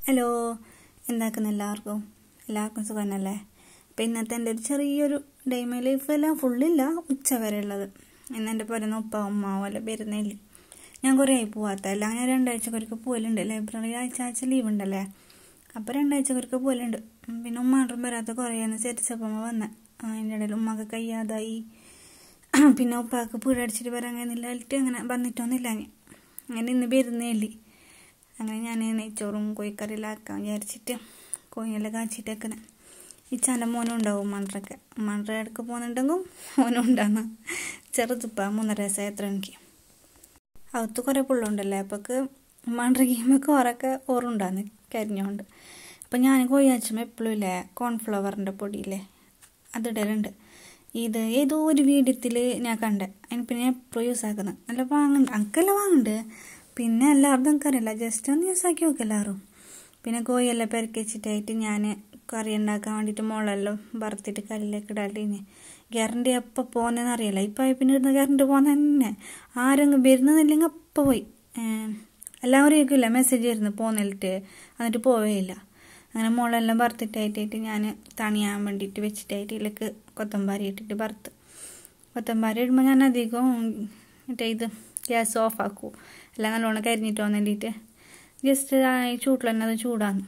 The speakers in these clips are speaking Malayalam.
ഹലോ എന്താക്കുന്ന എല്ലാവർക്കും എല്ലാവർക്കും സുഖമല്ലേ അപ്പം ഇന്നത്തെ എൻ്റെ ഒരു ചെറിയൊരു ഡൈമ ലൈഫ് എല്ലാം ഫുള്ളില്ല ഉച്ച വരെ ഉള്ളത് ഇന്ന് എൻ്റെ പറയുന്ന ഉപ്പ ഉമ്മ പോലെ വരുന്നില്ല ഞാൻ കുറേ ആയി പോവാത്ത എല്ലാം ഞാൻ രണ്ടാഴ്ചക്കൊരിക്കൽ പോകലുണ്ട് ലൈബ്രറി ആഴ്ച ആഴ്ച ലീവ് ഉണ്ടല്ലേ അപ്പോൾ രണ്ടാഴ്ചക്കൊരിക്കൽ പോകലുണ്ട് പിന്നെ ഉമ്മാണ്ടും വരാത്ത കുറേ അനുസരിച്ചപ്പോൾ അമ്മ വന്നെ അതിൻ്റെ ഇടയിൽ ഉമ്മക്ക് കയ്യാതായി പിന്നെ ഉപ്പാക്ക് പീടടിച്ചിട്ട് വരാൻ കഴിയുന്നില്ലായിട്ട് അങ്ങനെ വന്നിട്ടൊന്നുമില്ല ഞാൻ അങ്ങനെ ഇന്ന് വരുന്നേ ഇല്ലേ അങ്ങനെ ഞാൻ നെയ്ച്ചോറും കോഴിക്കറിയെല്ലാം ആക്കാൻ വിചാരിച്ചിട്ട് കോഴിയെല്ലാം കാച്ചിട്ടേക്കണേ ഈ ചന മോനും ഉണ്ടാവും മണ്ടറൊക്കെ മണ്ടറ ഇടയ്ക്ക് പോകുന്നുണ്ടെങ്കിൽ മോനും ഉണ്ടാകുന്ന ചെറുതുപ്പ മൂന്നര വയസ്സായ എത്ര എനിക്ക് അകത്ത് കുറേ പുള്ളുണ്ടല്ലേ അപ്പൊക്ക് മണ്ടറയ്ക്കുമ്പോൾ കുറേയൊക്കെ ഓറുണ്ടാന്ന് കരിഞ്ഞോണ്ട് അപ്പം ഞാൻ കോഴി അച്ചുമ്പോൾ എപ്പോഴും ഇല്ലേ കോൺഫ്ലവറിൻ്റെ പൊടിയില്ലേ അതിടലുണ്ട് ഇത് ഏതോ ഒരു വീഡിയത്തിൽ ഞാൻ കണ്ടേ അതിന് പിന്നെ ഞാൻ എപ്പോഴും യൂസ് ആക്കുന്നത് നല്ല വാങ്ങുന്നുണ്ട് അനക്കെല്ലാം വാങ്ങുന്നുണ്ട് പിന്നെ എല്ലാവർക്കും എനിക്കറിയില്ല ജസ്റ്റ് ഒന്ന് യൂസ് ആക്കി നോക്കുക എല്ലാവരും പിന്നെ കോഴിയെല്ലാം പെരക്കി വെച്ചിട്ടായിട്ട് ഞാൻ കറി ഉണ്ടാക്കാൻ വേണ്ടിയിട്ട് മുളെല്ലാം വറുത്തിട്ട് കല്ലിലേക്ക് ഇടാട്ടിന് ഗ്യാരണ്ടി എപ്പോൾ പോകുന്നതെന്ന് അറിയില്ല ഈ പൈപ്പിന് ഇടുന്ന ഗ്യാരണ്ടി പോകുന്ന തന്നെ ആരെങ്കിലും വരുന്നതില്ലെങ്കിൽ അപ്പം പോയി എല്ലാവരും കേൾക്കില്ല മെസ്സേജ് വരുന്നു പോന്നിട്ട് എന്നിട്ട് പോവേയില്ല അങ്ങനെ മുളെല്ലാം വറുത്തിട്ടായിട്ടായിട്ട് ഞാൻ തണിയാൻ വേണ്ടിയിട്ട് വെച്ചിട്ടായിട്ട് ഇതിലേക്ക് കൊത്തമ്പാരി ഇട്ടിട്ട് വറുത്ത് കൊത്തമ്പാരി ഇടുമ്പോൾ ഞാൻ അധികം മറ്റേ ഇത് ഗ്യാസ് ഓഫ് ആക്കൂ എല്ലാം നല്ലോണം കരിഞ്ഞിട്ട് വന്ന് വേണ്ടിയിട്ട് ജസ്റ്റ് ചൂട്ടിൽ തന്നെ അത് ചൂടാന്ന്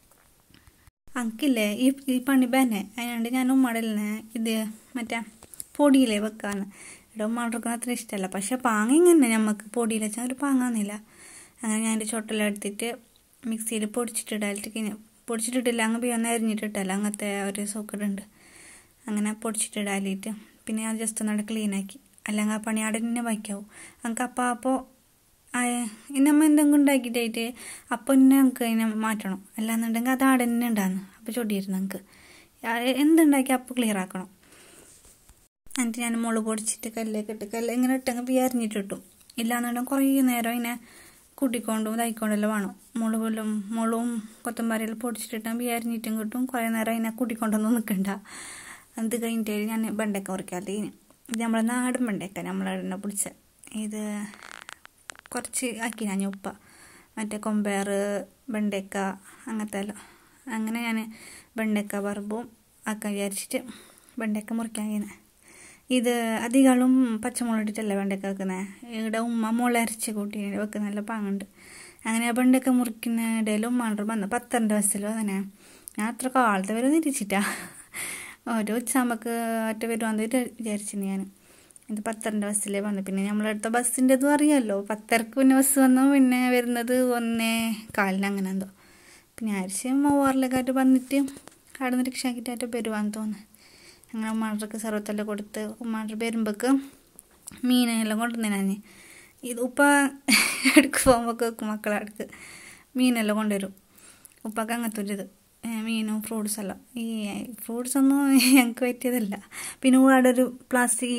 അങ്കില്ലേ ഈ ഈ പണി ബന്നെ അതിനാണ്ട് ഞാൻ ഉമ്മടലിനെ ഇത് മറ്റേ പൊടിയിലേ വെക്കാന്ന് ഇവിടെ ഉമ്മടർക്കുന്ന അത്ര ഇഷ്ടമല്ല പക്ഷെ പാങ്ങ ഇങ്ങനെ നമുക്ക് പൊടിയിൽ വെച്ചാൽ ഒരു പാങ്ങാന്നില്ല അങ്ങനെ ഞാൻ എൻ്റെ ചൊട്ടെല്ലാം എടുത്തിട്ട് മിക്സിയിൽ പൊടിച്ചിട്ടിടാലിട്ട് കഴിഞ്ഞ് പൊടിച്ചിട്ടിട്ടില്ല അങ്ങ് പിന്നെ അരിഞ്ഞിട്ടിട്ടല്ല അങ്ങനത്തെ ഒരു സോക്കഡുണ്ട് അങ്ങനെ പൊടിച്ചിട്ടിടാലിട്ട് പിന്നെ അത് ജസ്റ്റ് ഒന്നവിടെ ക്ലീനാക്കി അല്ലെങ്കിൽ ആ പണി അവിടെ തന്നെ വയ്ക്കാവും നമുക്ക് അപ്പം അപ്പോൾ ഇന്നമ്മ എന്തെങ്കിലും ഉണ്ടാക്കിയിട്ടായിട്ട് അപ്പം തന്നെ നമുക്ക് അതിനെ മാറ്റണം അല്ലാന്നുണ്ടെങ്കിൽ അത് അവിടെ തന്നെ ഉണ്ടാകുന്നു അപ്പോൾ ചൊടിയിരുന്നു നമുക്ക് എന്തുണ്ടാക്കി അപ്പം ക്ലിയർ ആക്കണം എന്നിട്ട് ഞാൻ മുളക് പൊടിച്ചിട്ട് കല്ലേക്ക് ഇട്ട് കല്ല് ഇങ്ങനെ ഇട്ടെങ്കിൽ പിന്നെ അരിഞ്ഞിട്ട് ഇട്ടും ഇല്ലാന്നുണ്ടെങ്കിൽ കുറേ നേരം ഇങ്ങനെ കൂട്ടിക്കൊണ്ടും ഇതായിക്കൊണ്ടെല്ലാം വേണം മുളകും മുളകും കൊത്തമ്പാരിയെല്ലാം പൊടിച്ചിട്ടിട്ടാൽ പിന്നെ അരിഞ്ഞിട്ടും കിട്ടും കുറേ നേരം അതിനെ കൂട്ടിക്കൊണ്ടൊന്നും നിൽക്കണ്ട അത് കഴിഞ്ഞിട്ട് ഞാൻ വെണ്ടയ്ക്ക മുറിക്കാതെ ഇത് നമ്മളെ നാടൻ വെണ്ടയ്ക്ക നമ്മളെ എണ്ണ പിടിച്ച ഇത് കുറച്ച് ആക്കി ഞാൻ ഉപ്പ മറ്റേ കൊമ്പയർ വെണ്ടയ്ക്ക അങ്ങനത്തെ എല്ലാം അങ്ങനെ ഞാൻ വെണ്ടയ്ക്ക വറമ്പും ആക്കാൻ വിചാരിച്ചിട്ട് വെണ്ടയ്ക്ക മുറിക്കാൻ കഴിയുന്നത് ഇത് അധികം പച്ചമുളക് ഇട്ടിട്ടല്ലേ വെണ്ടയ്ക്ക വെക്കുന്നത് ഇവിടെ ഉമ്മ മുള അരച്ച് കൂട്ടി വെക്കുന്ന നല്ല പാങ്ങുണ്ട് അങ്ങനെ വെണ്ടയ്ക്ക മുറിക്കുന്ന ഇടയിൽ ഉമ്മാണ്ട് വന്ന് പത്തരൻ്റെ ബസ്സിലോ അങ്ങനെ ഞാൻ അത്ര കാലത്തെ വരെ തിരിച്ചിട്ടാ ഒരു ഉച്ചാകുമ്പോൾ ഒറ്റ വരുവാന്ന് വിചാരിച്ചിരുന്നു ഞാൻ ഇത് പത്തരൻ്റെ ബസ്സിലേ വന്നു പിന്നെ നമ്മളെടുത്ത ബസ്സിൻ്റെ ഇതും അറിയാമല്ലോ പത്തരക്ക് പിന്നെ ബസ് വന്നു പിന്നെ വരുന്നത് ഒന്നേ കാലിന് അങ്ങനെ എന്തോ പിന്നെ ആഴ്ച മൂവാറിലേക്കായിട്ട് വന്നിട്ട് അവിടെ നിന്ന് റിക്ഷ ആക്കിയിട്ടായിട്ട് വരുവാന്ന് തോന്നുന്നു അങ്ങനെ ഉമ്മാണ്ടർക്ക് സർവത്തെല്ലാം കൊടുത്ത് ഉമ്മാണ്ടർ വരുമ്പോൾക്ക് മീനെല്ലാം കൊണ്ടുവന്നു ഞാൻ ഇത് ഉപ്പ എടുക്ക് പോകുമ്പോൾ മക്കളെ അടുക്ക് മീനെല്ലാം കൊണ്ടുവരും ഉപ്പക്ക് അങ്ങനത്തെ ഒരു ഇത് മീനും ഫ്രൂട്ട്സ് എല്ലാം ഈ ഫ്രൂട്ട്സ് ഒന്നും ഞങ്ങൾക്ക് പറ്റിയതല്ല പിന്നെ അവിടെ ഒരു പ്ലാസ്റ്റിക്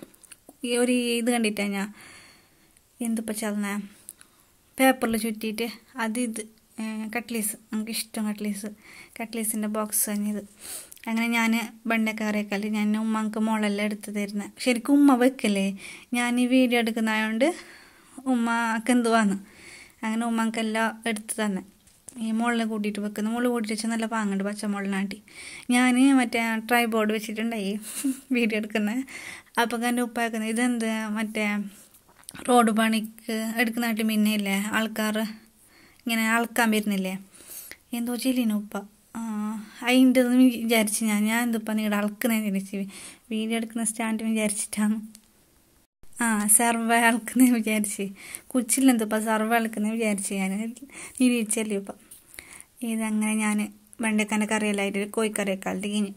ഈ ഒരു ഇത് കണ്ടിട്ടാ ഞാൻ എന്തിപ്പോൾ ചലന പേപ്പറിൽ ചുറ്റിയിട്ട് അത് ഇത് കട്ട്ലീസ് നമുക്ക് ഇഷ്ടം കട്ട്ലീസ് കട്ട്ലീസിൻ്റെ ബോക്സ് തന്നെയത് അങ്ങനെ ഞാൻ വെണ്ടയ്ക്ക കറിയൊക്കെ ഞാൻ ഉമ്മക്ക് മുളെല്ലാം എടുത്ത് തരുന്നത് ശരിക്കും ഉമ്മ വെക്കല്ലേ ഞാൻ ഈ വീഡിയോ എടുക്കുന്നതായതുകൊണ്ട് ഉമ്മക്ക് എന്തുവാന്ന് അങ്ങനെ ഉമ്മക്കെല്ലാം എടുത്ത് തന്നെ ഈ മുകളിൽ കൂട്ടിയിട്ട് വെക്കുന്ന മുകളിൽ കൂട്ടിയിട്ട് വെച്ചാൽ നല്ല പാങ്ങുണ്ട് പച്ചമുളകിനാട്ടി ഞാൻ മറ്റേ ട്രൈ ബോർഡ് വെച്ചിട്ടുണ്ടായി വീഡിയോ എടുക്കുന്നത് അപ്പം എൻ്റെ ഉപ്പാക്കുന്നത് ഇതെന്ത് മറ്റേ റോഡ് പണിക്ക് എടുക്കുന്നതായിട്ട് പിന്നെ ഇല്ലേ ആൾക്കാർ ഇങ്ങനെ അളക്കാൻ വരുന്നില്ലേ എന്തോ ചെല്ലിന് ഉപ്പ അതിൻ്റെ ഒന്നും വിചാരിച്ച് ഞാൻ ഞാൻ എന്തിപ്പം നിങ്ങളുടെ അളക്കുന്നതെന്ന് വിചാരിച്ച് വീഡിയോ എടുക്കുന്ന സ്റ്റാൻഡ് വിചാരിച്ചിട്ടാണ് ആ സർവ അളക്കുന്നതെന്ന് വിചാരിച്ച് കുച്ചിലെന്തിപ്പം സർവ അളക്കുന്നതെന്ന് വിചാരിച്ച് ഞാൻ നിരീക്ഷല്ലേ ഇപ്പം ഇതങ്ങനെ ഞാൻ വെണ്ടക്കാൻ്റെ കറിയെല്ലായിട്ട് കോഴിക്കറിയൊക്കെ അല്ലെങ്കിന്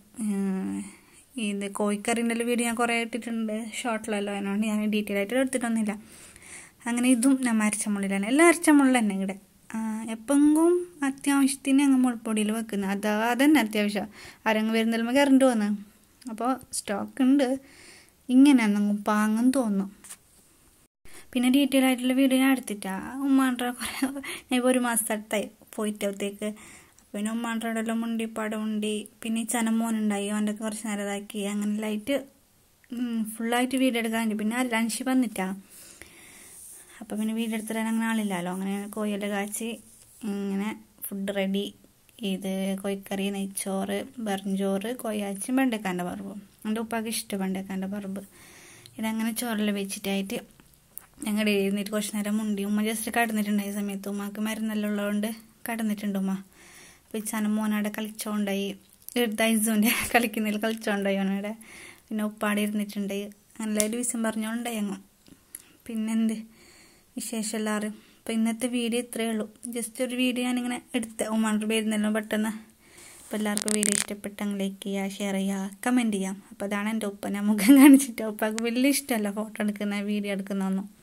ഇത് കോഴിക്കറിൻ്റെ വീഡിയോ ഞാൻ കുറേ ഇട്ടിട്ടുണ്ട് ഷോർട്ടിലല്ലോ അതിനോണ്ട് ഞാൻ ഡീറ്റെയിൽ ആയിട്ട് എടുത്തിട്ടൊന്നുമില്ല അങ്ങനെ ഇതും ഞാൻ അരച്ചമുള്ളിലാണ് എല്ലാം അരച്ചമുള്ള തന്നെ ഇവിടെ എപ്പെങ്കും അത്യാവശ്യത്തിന് അങ്ങ് മുൾപ്പൊടിയിൽ വെക്കുന്നത് അത് അതന്നെ അത്യാവശ്യം ആരെങ്കിലും വരുന്നതിൽ കറണ്ട് വന്ന് അപ്പോൾ സ്റ്റോക്ക് ഉണ്ട് ഇങ്ങനെ എന്തെങ്കിലും പാങ്ങും തോന്നും പിന്നെ ഡീറ്റെയിൽ ആയിട്ടുള്ള വീഡിയോ ഞാൻ എടുത്തിട്ടാ ഉമ്മാണ്ട കുറേ ഞാൻ ഇപ്പോൾ ഒരു മാസത്തായി പോയിട്ടത്തേക്ക് പിന്നെ ഉമ്മാണ്ടോടെല്ലാം മുണ്ടിപ്പാട് മുണ്ടി പിന്നെ ഈ ചനമോനുണ്ടായി അവൻ്റെ കുറച്ച് നേരം ഇതാക്കി അങ്ങനെ ലൈറ്റ് ഫുള്ളായിട്ട് വീഡിയോ എടുക്കാൻ പിന്നെ ലഞ്ച് വന്നിട്ടാ അപ്പോൾ പിന്നെ വീഡിയോ എടുത്തിടാൻ അങ്ങനെ ആളില്ലല്ലോ അങ്ങനെ കോഴിയെല്ലാം കാച്ചി ഇങ്ങനെ ഫുഡ് റെഡി ഇത് കോഴിക്കറി നെയ്ച്ചോറ് ബെറഞ്ചോറ് കൊയ്യാച്ചും വെണ്ടക്കാൻ്റെ പറമ്പും എൻ്റെ ഉപ്പാക്ക് ഇഷ്ടം വെണ്ടക്കാൻ്റെ പറമ്പ് ഇതങ്ങനെ ചോറിൽ വെച്ചിട്ടായിട്ട് ഞങ്ങളുടെ എഴുന്നേറ്റ് കുറച്ച് നേരം മുണ്ടി ഉമ്മ ജസ്റ്റ് കടന്നിട്ടുണ്ടായ സമയത്ത് ഉമ്മക്ക് മരുന്നെല്ലാം ഉള്ളതുകൊണ്ട് കടന്നിട്ടുണ്ട് ഉമ്മ അപ്പോൾ ഇച്ചാനും മോനവിടെ കളിച്ചോണ്ടായി ദൈസുവിൻ്റെ കളിക്കുന്നതിൽ കളിച്ചോണ്ടായി ഓനവിടെ പിന്നെ ഉപ്പാടെ ഇരുന്നിട്ടുണ്ടായി അങ്ങനെ ഒരു ദിവസം പറഞ്ഞോണ്ടായി അങ്ങ് പിന്നെന്ത് വിശേഷം എല്ലാവരും അപ്പോൾ ഇന്നത്തെ വീഡിയോ ഇത്രയേ ഉള്ളൂ ജസ്റ്റ് ഒരു വീഡിയോ ഞാനിങ്ങനെ എടുത്ത് ഉമ്മാണ്ട് വരുന്നല്ലോ പെട്ടെന്ന് അപ്പോൾ എല്ലാവർക്കും വീഡിയോ ഇഷ്ടപ്പെട്ടെങ്കിൽ ലൈക്ക് ചെയ്യുക ഷെയർ ചെയ്യുക കമൻറ്റ് ചെയ്യാം അപ്പോൾ അതാണ് എൻ്റെ ഉപ്പ ഞാൻ മുഖം കാണിച്ചിട്ട് ഉപ്പാക്ക് വലിയ ഇഷ്ടമല്ല ഫോട്ടോ എടുക്കുന്ന വീഡിയോ എടുക്കുന്നതൊന്നും